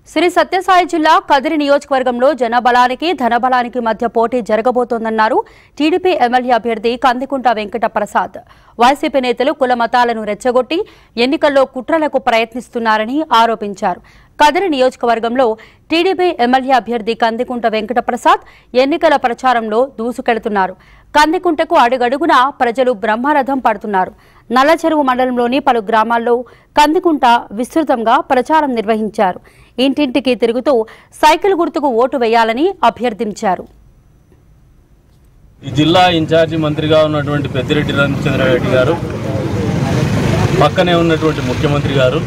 శ్రీ సత్యసాయి జిల్లా కదిరి నియోజకవర్గంలో జనబలానికి ధనబలానికి మధ్య పోటీ జరగబోతోందన్నారు టీడీపీ ఎమ్మెల్యే అభ్యర్థి కందికుంట వెంకట ప్రసాద్ వైసీపీ నేతలు కుల మతాలను రెచ్చగొట్టి ఎన్నికల్లో కుట్రలకు ప్రయత్నిస్తున్నారని ఆరోపించారు కదిరి నియోజకవర్గంలో టీడీపీ ఎమ్మెల్యే అభ్యర్థి కందికుంట వెంకట ప్రసాద్ ఎన్నికల ప్రచారంలో దూసుకెడుతున్నారు కందికుంటకు అడుగడుగునా ప్రజలు బ్రహ్మరథం పడుతున్నారు నల్లచెరువు మండలంలోని పలు గ్రామాల్లో కందికుంట విస్తృతంగా ప్రచారం నిర్వహించారు ఇంటింటికి తిరుగుతూ సైకిల్ గుర్తుకు ఓటు వేయాలని అభ్యర్థించారు ఈ జిల్లా ఇన్ఛార్జి మంత్రిగా ఉన్నటువంటి పెద్దిరెడ్డి రామచంద్రారెడ్డి గారు పక్కనే ఉన్నటువంటి ముఖ్యమంత్రి గారు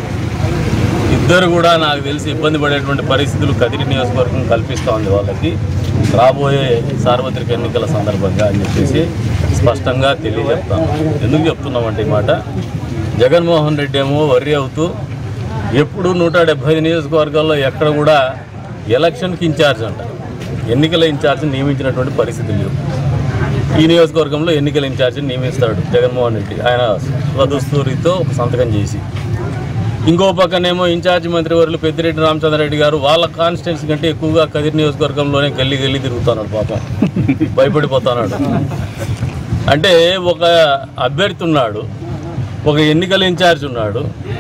ఇద్దరు కూడా నాకు తెలిసి ఇబ్బంది పడేటువంటి పరిస్థితులు కదిరి నియోజకవర్గం కల్పిస్తూ ఉంది వాళ్ళకి రాబోయే సార్వత్రిక ఎన్నికల సందర్భంగా అని చెప్పేసి స్పష్టంగా తెలియజెప్తాను ఎందుకు చెప్తున్నామంటే ఈ మాట జగన్మోహన్ రెడ్డి ఏమో వర్రీ అవుతూ ఎప్పుడు నూట డెబ్బై ఐదు నియోజకవర్గాల్లో ఎక్కడ కూడా ఎలక్షన్కి ఇన్ఛార్జ్ అంట ఎన్నికల ఇన్ఛార్జ్ నియమించినటువంటి పరిస్థితి లేవు ఈ నియోజకవర్గంలో ఎన్నికల ఇన్ఛార్జిని నియమిస్తాడు జగన్మోహన్ రెడ్డి ఆయన స్వదస్తూరితో ఒక సంతకం చేసి ఇంకో పక్కనేమో ఇన్ఛార్జి మంత్రివర్యులు పెద్దిరెడ్డి రామచంద్రారెడ్డి గారు వాళ్ళ కాన్స్టిట్యున్సీ కంటే ఎక్కువగా కదిరి నియోజకవర్గంలోనే గల్లీ గల్లీ తిరుగుతున్నాడు పాపం భయపడిపోతున్నాడు అంటే ఒక అభ్యర్థి ఉన్నాడు ఒక ఎన్నికల ఇన్ఛార్జ్ ఉన్నాడు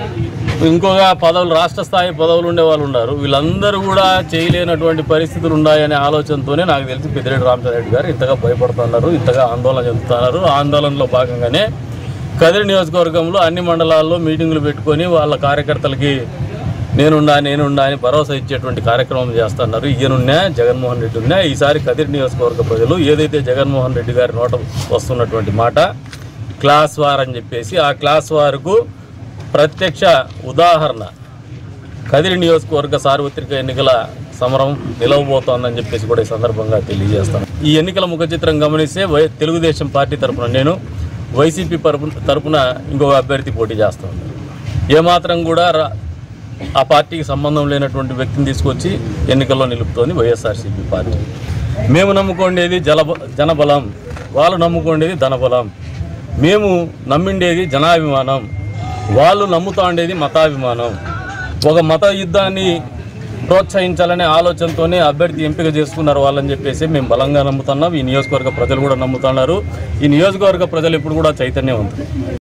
ఇంకొక పదవులు రాష్ట్ర స్థాయి పదవులు ఉండే వాళ్ళు ఉన్నారు వీళ్ళందరూ కూడా చేయలేనటువంటి పరిస్థితులు ఉన్నాయనే ఆలోచనతోనే నాకు తెలిసి పెద్దిరెడ్డి రామచంద్రారెడ్డి గారు ఇంతగా భయపడుతున్నారు ఇంతగా ఆందోళన చెందుతున్నారు ఆందోళనలో భాగంగానే కదిరి నియోజకవర్గంలో అన్ని మండలాల్లో మీటింగులు పెట్టుకొని వాళ్ళ కార్యకర్తలకి నేనున్నా నేనున్నా అని భరోసా ఇచ్చేటువంటి కార్యక్రమం చేస్తున్నారు ఈయనున్నా జగన్మోహన్ రెడ్డి ఉన్నా ఈసారి కదిరి నియోజకవర్గ ప్రజలు ఏదైతే జగన్మోహన్ రెడ్డి గారి నోట వస్తున్నటువంటి మాట క్లాస్ వార్ అని చెప్పేసి ఆ క్లాస్ వార్కు ప్రత్యక్ష ఉదాహరణ కదిరి నియోజకవర్గ సార్వత్రిక ఎన్నికల సమరం నిలవబోతోందని చెప్పేసి కూడా ఈ సందర్భంగా తెలియజేస్తాను ఈ ఎన్నికల ముఖ చిత్రం గమనిస్తే వై తెలుగుదేశం పార్టీ తరఫున నేను వైసీపీ పరపు తరపున ఇంకొక అభ్యర్థి పోటీ చేస్తాను ఏమాత్రం కూడా రా ఆ పార్టీకి సంబంధం లేనటువంటి వ్యక్తిని తీసుకొచ్చి ఎన్నికల్లో నిలుపుతోంది వైఎస్ఆర్సీపీ పార్టీ మేము నమ్ముకోండేది జల జనబలం వాళ్ళు నమ్ముకోండేది ధనబలం మేము నమ్మిండేది జనాభిమానం వాళ్ళు నమ్ముతా ఉండేది మతాభిమానం ఒక మత యుద్ధాన్ని ప్రోత్సహించాలనే ఆలోచనతోనే అభ్యర్థి ఎంపిక చేసుకున్నారు వాళ్ళని చెప్పేసి మేము బలంగా నమ్ముతున్నాం ఈ నియోజకవర్గ ప్రజలు కూడా నమ్ముతున్నారు ఈ నియోజకవర్గ ప్రజలు ఇప్పుడు కూడా చైతన్యవంతులు